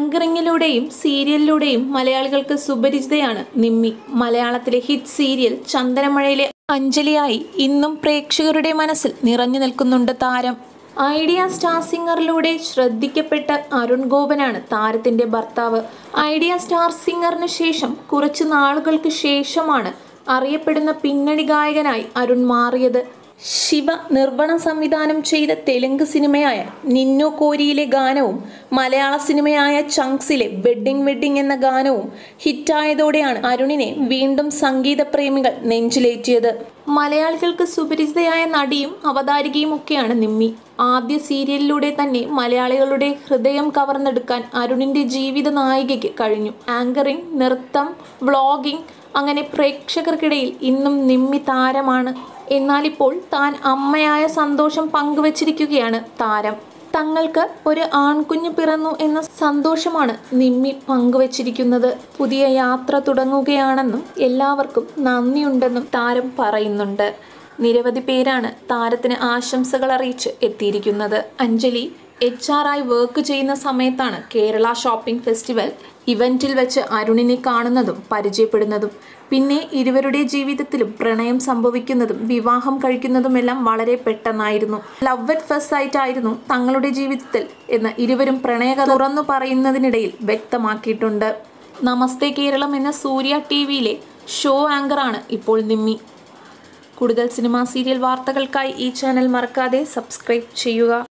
ആങ്കറിങ്ങിലൂടെയും സീരിയലിലൂടെയും മലയാളികൾക്ക് സുപരിചിതയാണ് നിമ്മി മലയാളത്തിലെ hit serial ചന്ദനമഴയിലെ അഞ്ജലിയായി ഇന്നും പ്രേക്ഷകരുടെ മനസ്സിൽ നിറഞ്ഞു നിൽക്കുന്നുണ്ട് താരം ഐഡിയ സ്റ്റാർ സിംഗറിലൂടെ ശ്രദ്ധിക്കപ്പെട്ട അരുൺ ഗോപനാണ് താരത്തിന്റെ ഭർത്താവ് ഐഡിയ സ്റ്റാർ സിംഗറിന് ശേഷം കുറച്ചു നാളുകൾക്ക് ശേഷമാണ് അറിയപ്പെടുന്ന പിന്നണി ഗായകനായി അരുൺ മാറിയത് ശിവ നിർവ്വണം സംവിധാനം ചെയ്ത തെലുങ്ക് സിനിമയായ നിന്നു കോരിയിലെ ഗാനവും മലയാള സിനിമയായ ചങ്ക്സിലെ വെഡ്ഡിംഗ് വെഡ്ഡിംഗ് എന്ന ഗാനവും ഹിറ്റായതോടെയാണ് അരുണിനെ വീണ്ടും സംഗീത പ്രേമികൾ നെഞ്ചിലേറ്റിയത് മലയാളികൾക്ക് സുപരിചിതയായ നടിയും അവതാരികയും ഒക്കെയാണ് നിമ്മി ആദ്യ സീരിയലിലൂടെ തന്നെ മലയാളികളുടെ ഹൃദയം കവർന്നെടുക്കാൻ അരുണിന്റെ ജീവിത നായികയ്ക്ക് കഴിഞ്ഞു ആങ്കറിംഗ് നൃത്തം വ്ളോഗിംഗ് അങ്ങനെ പ്രേക്ഷകർക്കിടയിൽ ഇന്നും നിമ്മി താരമാണ് എന്നാലിപ്പോൾ താൻ അമ്മയായ സന്തോഷം പങ്കുവച്ചിരിക്കുകയാണ് താരം തങ്ങൾക്ക് ഒരു ആൺകുഞ്ഞ് പിറന്നു എന്ന സന്തോഷമാണ് നിമ്മി പങ്കുവച്ചിരിക്കുന്നത് പുതിയ യാത്ര തുടങ്ങുകയാണെന്നും എല്ലാവർക്കും നന്ദിയുണ്ടെന്നും താരം പറയുന്നുണ്ട് നിരവധി പേരാണ് താരത്തിന് ആശംസകൾ അറിയിച്ച് എത്തിയിരിക്കുന്നത് അഞ്ജലി എച്ച് ആർ ആയി വർക്ക് ചെയ്യുന്ന സമയത്താണ് കേരള ഷോപ്പിംഗ് ഫെസ്റ്റിവൽ ഇവന്റിൽ വെച്ച് അരുണിനെ കാണുന്നതും പരിചയപ്പെടുന്നതും പിന്നെ ഇരുവരുടെ ജീവിതത്തിലും പ്രണയം സംഭവിക്കുന്നതും വിവാഹം കഴിക്കുന്നതുമെല്ലാം വളരെ പെട്ടെന്നായിരുന്നു ലവ് അറ്റ് ഫസ്റ്റ് ആയിട്ടായിരുന്നു തങ്ങളുടെ ജീവിതത്തിൽ എന്ന് ഇരുവരും പ്രണയകഥ തുറന്നു പറയുന്നതിനിടയിൽ വ്യക്തമാക്കിയിട്ടുണ്ട് നമസ്തേ കേരളം എന്ന സൂര്യ ടി വിയിലെ ഷോ ആങ്കറാണ് ഇപ്പോൾ നിമ്മി കൂടുതൽ സിനിമാ സീരിയൽ വാർത്തകൾക്കായി ഈ ചാനൽ മറക്കാതെ സബ്സ്ക്രൈബ് ചെയ്യുക